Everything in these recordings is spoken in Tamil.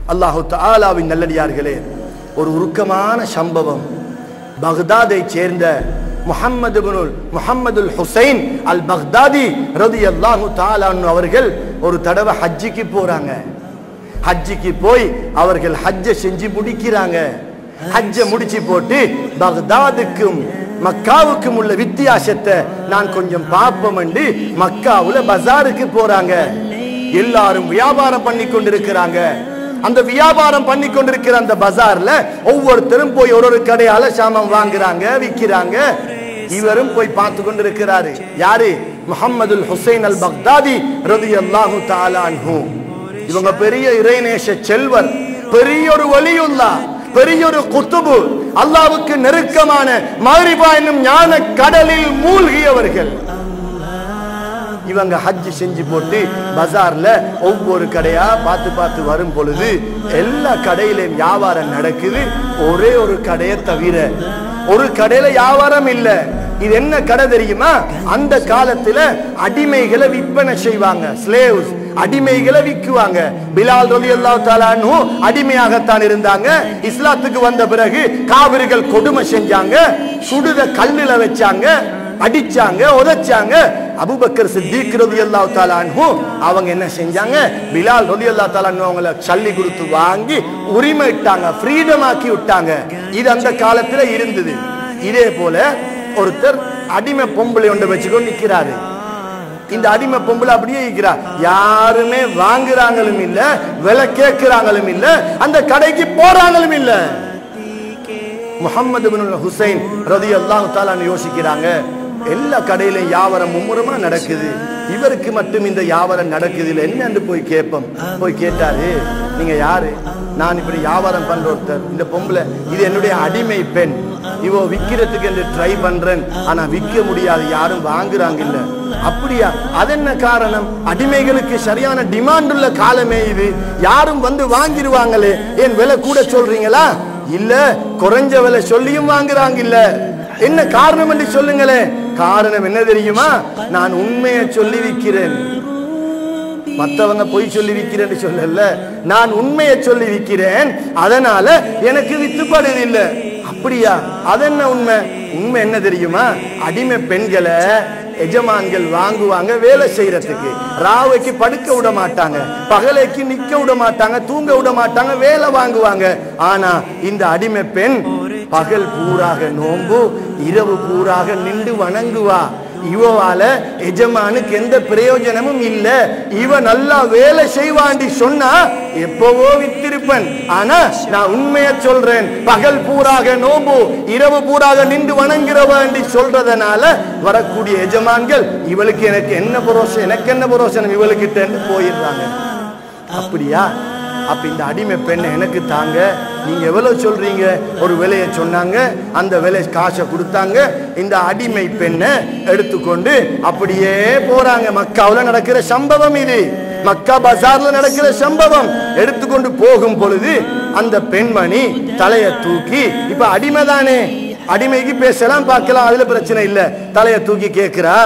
அல்லாஹு தஆலாவின் நல்லடியார்களே ஒரு உருக்கமான சம்பவம் பக்தாதை சேர்ந்த முஹம்மது இப்னுல் முஹம்மதுல் ஹுசைன் அல் பக்தாதி ரலியல்லாஹு தஆலா அன்ஹு அவர்கள் ஒரு தடவை ஹஜ்ஜிக்கு போறாங்க ஹஜ்ஜிக்கு போய் அவர்கள் ஹஜ்ஜை செஞ்சு முடிக்கிறாங்க ஹஜ்ஜை முடிச்சு போட்டு பக்தாதுக்கும் மக்காவுக்கும் உள்ள வித்தியாசத்தை நான் கொஞ்சம் பார்ப்போம் என்று மக்காவுல பஜாருக்கு போறாங்க எல்லாரும் வியாபாரம் பண்ணி கொண்டிருக்கிறாங்க அந்த வியாபாரம் பண்ணி கொண்டிருக்கிற அந்த பஜார்ல ஒவ்வொருத்தரும் போய் ஒரு ஒரு கடையால சாமான் வாங்குறாங்க விக்கிறாங்க இவரும் போய் பார்த்து கொண்டிருக்கிறாரு யாரு முஹம்மதுல் ஹுசைன் அல் பக்தாதி ரலியல்லாஹு தஆலா அன்ஹு இவங்க பெரிய இறைநேச செல்வர் பெரிய ஒரு வலியுல்லா பெரிய ஒரு குத்துபு அல்லாவுக்கு நெருக்கமான மகரிபா என்னும் ஞான கடலில் மூழ்கியவர்கள் இவங்க ஹஜ் செஞ்சு போட்டு பஜார்ல ஒவ்வொரு கடையா பார்த்து பார்த்து வரும் பொழுது எல்லா கடையிலும் வியாபாரம் நடக்குது ஒரே ஒரு கடையை தவிர ஒரு கடையில வியாபாரம் இல்ல இது என்ன கடை தெரியுமா அந்த காலத்துல அடிமைகளை விற்பனை செய்வாங்க ஸ்லேவ்ஸ் அடிமைகளை விக்குவாங்க பிலால் ரலி அல்லாஹ் அடிமையாகத்தான் இருந்தாங்க இஸ்லாத்துக்கு வந்த பிறகு காவிரிகள் கொடுமை செஞ்சாங்க சுடுத கல்லுல வச்சாங்க அடிச்சாங்க உதைச்சாங்க அபூபக்கர் சித்திக் ரலியல்லாஹு தஆலா அன்ஹு அவங்க என்ன செஞ்சாங்க பிலால் ரலியல்லாஹு தஆலா அன்ஹு அவங்கள சல்லி கொடுத்து வாங்கி உரிமை இட்டாங்க ஃப்ரீடம் ஆக்கி விட்டாங்க இது அந்த காலத்துல இருந்தது இதே போல ஒருத்தர் அடிமை பொம்பளை ஒன்றை வச்சுக்கொண்டு நிக்கிறாரு இந்த அடிமை பொம்பளை அப்படியே இருக்கிறார் யாருமே வாங்குறாங்களும் இல்ல விலை கேட்கிறாங்களும் இல்ல அந்த கடைக்கு போறாங்களும் இல்ல முகமது பின் ஹுசைன் ரதி அல்லாஹு யோசிக்கிறாங்க எல்லா கடையிலும் வியாபாரம் மும்முரமா நடக்குது இவருக்கு மட்டும் இந்த வியாபாரம் நடக்குது இல்ல என்னன்னு போய் கேட்போம் போய் கேட்டாரு நீங்க யாரு நான் இப்படி வியாபாரம் பண்ற ஒருத்தர் இந்த பொம்பளை இது என்னுடைய அடிமை பெண் இவோ விக்கிறதுக்கு என்று ட்ரை பண்றேன் ஆனா விற்க முடியாது யாரும் வாங்குறாங்க இல்ல அப்படியா அது என்ன காரணம் அடிமைகளுக்கு சரியான டிமாண்ட் உள்ள காலமே இது யாரும் வந்து வாங்கிடுவாங்களே ஏன் விலை கூட சொல்றீங்களா இல்ல குறைஞ்ச விலை சொல்லியும் வாங்குறாங்க இல்ல என்ன காரணம் என்று சொல்லுங்களே காரணம் என்ன தெரியுமா நான் உண்மையை சொல்லி விற்கிறேன் மத்தவங்க பொய் சொல்லி விற்கிறேன்னு சொல்லல நான் உண்மையை சொல்லி விற்கிறேன் அதனால எனக்கு வித்துப்படுது இல்ல அப்படியா அது என்ன உண்மை உண்மை என்ன தெரியுமா அடிமை பெண்களை எஜமான்கள் வாங்குவாங்க வேலை செய்யறதுக்கு ராவைக்கு படுக்க விட மாட்டாங்க பகலைக்கு நிக்க விட மாட்டாங்க தூங்க விட மாட்டாங்க வேலை வாங்குவாங்க ஆனா இந்த அடிமை பெண் பகல் பூராக நோம்பு இரவு பூராக நின்று வணங்குவா இவவால எஜமானுக்கு எந்த பிரயோஜனமும் இல்ல இவ நல்லா வேலை செய்வாண்டி சொன்னா எப்பவோ வித்திருப்பன் ஆனா நான் உண்மைய சொல்றேன் பகல் பூராக நோம்பு இரவு பூராக நின்று வணங்குற வேண்டி சொல்றதுனால வரக்கூடிய எஜமான்கள் இவளுக்கு எனக்கு என்ன புரோசம் எனக்கு என்ன புரோசனம் இவளுக்கிட்ட போயிடுறாங்க அப்படியா அப்ப இந்த அடிமை பெண்ணை எனக்கு தாங்க நீங்க எவ்வளவு சொல்றீங்க ஒரு விலையை சொன்னாங்க அந்த விலை காசை கொடுத்தாங்க இந்த அடிமை பெண்ணை எடுத்துக்கொண்டு அப்படியே போறாங்க மக்காவுல நடக்கிற சம்பவம் இது மக்கா பஜார்ல நடக்கிற சம்பவம் எடுத்துக்கொண்டு போகும் பொழுது அந்த பெண்மணி தலையை தூக்கி இப்ப அடிமை தானே அடிமைக்கு பேசலாம் பார்க்கலாம் அதுல பிரச்சனை இல்ல தலையை தூக்கி கேக்குறா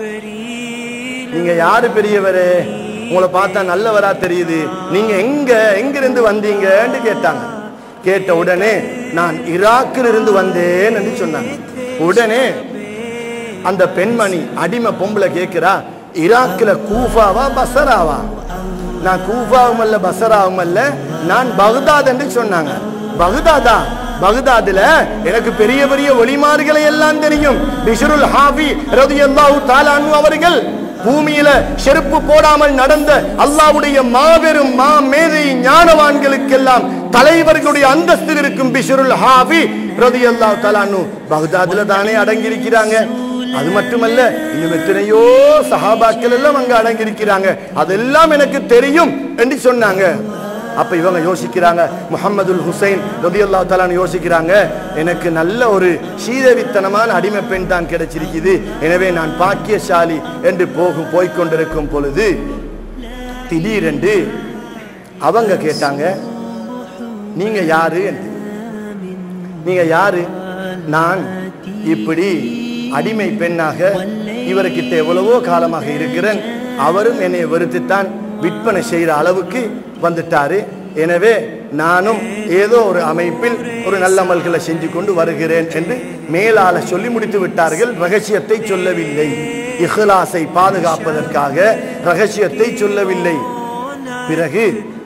நீங்க யாரு பெரியவரு உங்களை பார்த்தா நல்லவரா தெரியுது நீங்க எங்க எங்க இருந்து வந்தீங்கன்னு கேட்டாங்க கேட்ட உடனே நான் ஈராக்கில் இருந்து வந்தேன் என்று சொன்னாங்க உடனே அந்த பெண்மணி அடிமை பொம்பளை கேட்கிறா ஈராக்கில் கூஃபாவா பசராவா நான் கூஃபாவும் அல்ல பசராவும் அல்ல நான் பகுதாத் என்று சொன்னாங்க பகுதாதா பகுதாதுல எனக்கு பெரிய பெரிய ஒளிமாறுகளை எல்லாம் தெரியும் பிஷருல் ஹாஃபி ரலியல்லாஹு தஆலா அன்ஹு அவர்கள் பூமியில செருப்பு போடாமல் நடந்த அல்லாஹ்வுடைய மாபெரும் மா மேதை ஞானவான்களுக்கெல்லாம் தலைவர்களுடைய அந்தஸ்து இருக்கும் பிஷருல் ஹாஃபி ரலியல்லாஹு தஆலா அன்ஹு பகுதாதுல தானே அடங்கி இருக்கிறாங்க அது மட்டுமல்ல இன்னும் எத்தனையோ சஹாபாக்கள் எல்லாம் அங்க அடங்கி இருக்கிறாங்க அதெல்லாம் எனக்கு தெரியும் என்று சொன்னாங்க அப்ப இவங்க யோசிக்கிறாங்க முகமதுல் ஹுசைன் ரதியல்லாஹு தஆலான்னு யோசிக்கிறாங்க எனக்கு நல்ல ஒரு சீதவித்தனமான அடிமை பெண் தான் கிடைச்சிருக்குது எனவே நான் பாக்கியசாலி என்று போகும் போய்க்கொண்டிருக்கும் பொழுது திடீரென்று அவங்க கேட்டாங்க நீங்க யாரு என்று நீங்க யாரு நான் இப்படி அடிமை பெண்ணாக இவர்கிட்ட எவ்வளவோ காலமாக இருக்கிறேன் அவரும் என்னை வெறுத்துத்தான் விற்பனை செய்யற அளவுக்கு வந்துட்டாரு எனவே நானும் ஏதோ ஒரு அமைப்பில் ஒரு நல்ல அமல்களை செஞ்சு கொண்டு வருகிறேன் என்று மேலால சொல்லி முடித்து விட்டார்கள் ரகசியத்தை சொல்லவில்லை இஹ்லாஸை பாதுகாப்பதற்காக ரகசியத்தை சொல்லவில்லை பிறகு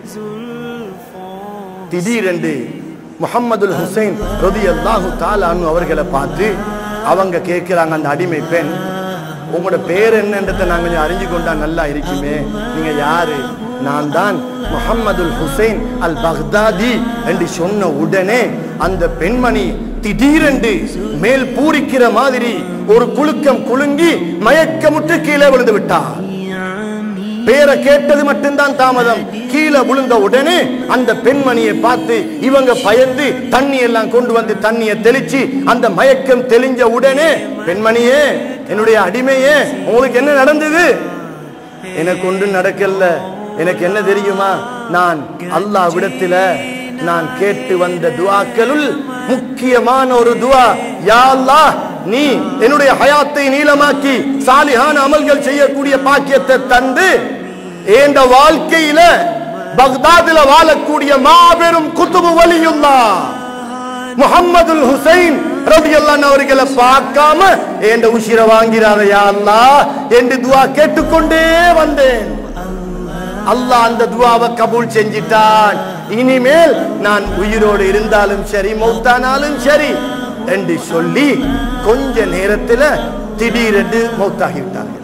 திடீரென்று முகமதுல் ஹுசைன் ரதி அல்லாஹு தாலானு அவர்களை பார்த்து அவங்க கேட்கிறாங்க அந்த அடிமை பெண் உங்களோட பேர் என்னன்றதை நான் கொஞ்சம் அறிஞ்சு கொண்டா நல்லா இருக்குமே நீங்க யாரு நான் தான் முகமதுல் ஹுசைன் அல் பக்தாதி என்று சொன்ன உடனே அந்த பெண்மணி திடீரென்று மேல் பூரிக்கிற மாதிரி ஒரு குலுக்கம் குலுங்கி மயக்கமுற்று கீழே விழுந்து விட்டார் பேரை கேட்டது மட்டும்தான் தாமதம் கீழே விழுந்த உடனே அந்த பெண்மணியை பார்த்து இவங்க பயந்து தண்ணி எல்லாம் கொண்டு வந்து தண்ணியை தெளிச்சு அந்த மயக்கம் தெளிஞ்ச உடனே பெண்மணியே என்னுடைய அடிமையே உங்களுக்கு என்ன நடந்தது எனக்கு ஒன்றும் நடக்கல எனக்கு என்ன தெரியுமா நான் அல்லாஹ் விடத்தில நான் கேட்டு வந்த துவாக்களுள் முக்கியமான ஒரு துவா யா அல்லாஹ் நீ என்னுடைய ஹயாத்தை நீளமாக்கி சாலிஹான அமல்கள் செய்யக்கூடிய பாக்கியத்தை தந்து என்ற வாழ்க்கையில பக்தாதுல வாழக்கூடிய மாபெரும் குத்துபு வலியுல்லா முகம்மதுல் ஹுசைன் ரலியல்லாஹு அவர்களை பார்க்காம என்ற உசிர வாங்கிறாத யா அல்லாஹ் என்று துவா கேட்டுக்கொண்டே வந்தேன் அல்லாஹ் அந்த துவாவை கபூல் செஞ்சிட்டான் இனிமேல் நான் உயிரோடு இருந்தாலும் சரி மௌத்தானாலும் சரி என்று சொல்லி கொஞ்ச நேரத்துல திடீரென்று மௌத்தாகி விட்டார்கள்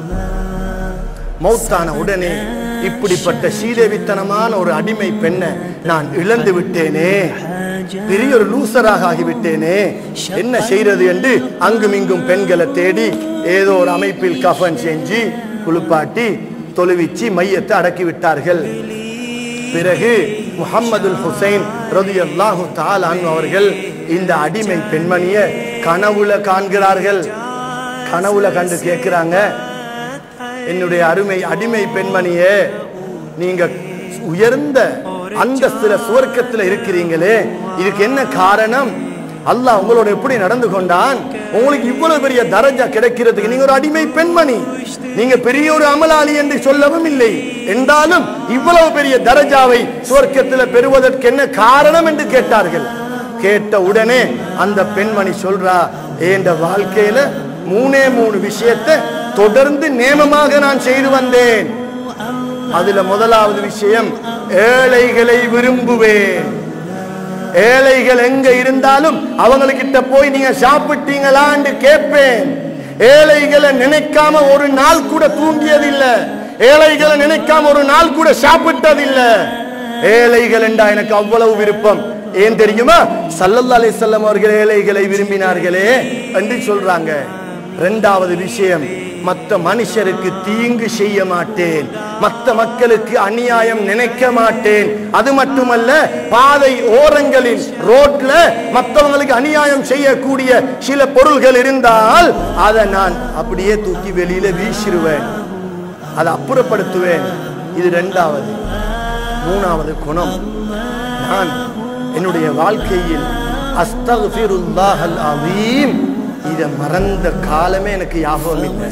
மௌத்தான உடனே இப்படிப்பட்ட சீதேவித்தனமான ஒரு அடிமை பெண்ணை நான் இழந்து விட்டேனே பெரிய ஒரு லூசராக ஆகிவிட்டேனே என்ன செய்யறது என்று அங்கும் இங்கும் பெண்களை தேடி ஏதோ ஒரு அமைப்பில் கஃன் செஞ்சு குளிப்பாட்டி தொழுவிச்சு மையத்தை அடக்கி விட்டார்கள் பிறகு முகம்மதுல் ஹுசைன் ரதியல்லாஹு தாலான் அவர்கள் இந்த அடிமை பெண்மணிய கனவுல காண்கிறார்கள் கனவுல கண்டு கேட்கிறாங்க என்னுடைய அருமை அடிமை பெண்மணியே நீங்க உயர்ந்த அந்தஸ்துல சுவர்க்கத்துல இருக்கிறீங்களே இதுக்கு என்ன காரணம் அல்லாஹ் உங்களோட எப்படி நடந்து கொண்டான் உங்களுக்கு இவ்வளவு பெரிய தரஜா கிடைக்கிறதுக்கு நீங்க ஒரு அடிமை பெண்மணி நீங்க பெரிய ஒரு அமலாளி என்று சொல்லவும் இல்லை என்றாலும் இவ்வளவு பெரிய தரஜாவை சுவர்க்கத்துல பெறுவதற்கு என்ன காரணம் என்று கேட்டார்கள் கேட்ட உடனே அந்த பெண்மணி சொல்றா என்ற வாழ்க்கையில மூணே மூணு விஷயத்தை தொடர்ந்து நேமமாக நான் செய்து வந்தேன் அதுல முதலாவது விஷயம் ஏழைகளை விரும்புவேன் ஏழைகள் எங்க இருந்தாலும் அவங்ககிட்ட போய் நீங்க சாப்பிட்டீங்களான்னு கேட்பேன் ஏழைகளை நினைக்காம ஒரு நாள் கூட தூங்கியதில்லை ஏழைகளை நினைக்காம ஒரு நாள் கூட சாப்பிட்டதில்லை ஏழைகள் என்றா எனக்கு அவ்வளவு விருப்பம் ஏன் தெரியுமா சல்லல்லா அலிசல்லம் அவர்கள் ஏழைகளை விரும்பினார்களே என்று சொல்றாங்க இரண்டாவது விஷயம் மற்ற மனுஷருக்கு தீங்கு செய்ய மாட்டேன் மற்ற மக்களுக்கு அநியாயம் நினைக்க மாட்டேன் அது மட்டுமல்ல பாதை ஓரங்களில் ரோட்ல மற்றவங்களுக்கு அநியாயம் செய்யக்கூடிய சில பொருள்கள் இருந்தால் அதை நான் அப்படியே தூக்கி வெளியில வீசிடுவேன் அதை அப்புறப்படுத்துவேன் இது இரண்டாவது மூணாவது குணம் நான் என்னுடைய வாழ்க்கையில் அஸ்தக்ஃபிருல்லாஹல் அலீம் இதை மறந்த காலமே எனக்கு ஞாபகம் இல்லை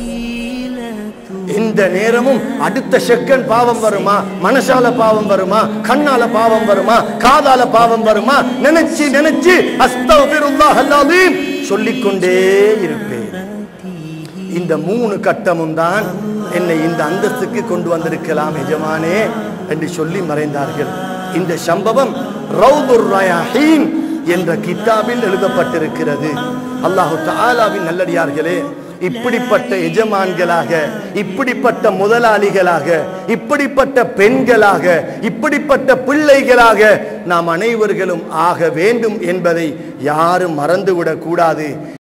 எந்த நேரமும் அடுத்த செகண்ட் பாவம் வருமா மனசால பாவம் வருமா கண்ணால பாவம் வருமா காதால பாவம் வருமா நினைச்சு நினைச்சு அஸ்தக்ஃபிருல்லாஹல் அலீம் சொல்லிக்கொண்டே இருப்பேன் இந்த மூணு கட்டமும் தான் என்னை இந்த அந்தஸ்துக்கு கொண்டு வந்திருக்கலாம் எஜமானே என்று சொல்லி மறைந்தார்கள் இந்த சம்பவம் ரவுதுர் ரயாஹீன் என்ற கித்தாபில் எழுதப்பட்டிருக்கிறது அல்லாஹு தஆலாவின் நல்லடியார்களே இப்படிப்பட்ட எஜமான்களாக இப்படிப்பட்ட முதலாளிகளாக இப்படிப்பட்ட பெண்களாக இப்படிப்பட்ட பிள்ளைகளாக நாம் அனைவர்களும் ஆக வேண்டும் என்பதை யாரும் மறந்துவிடக் கூடாது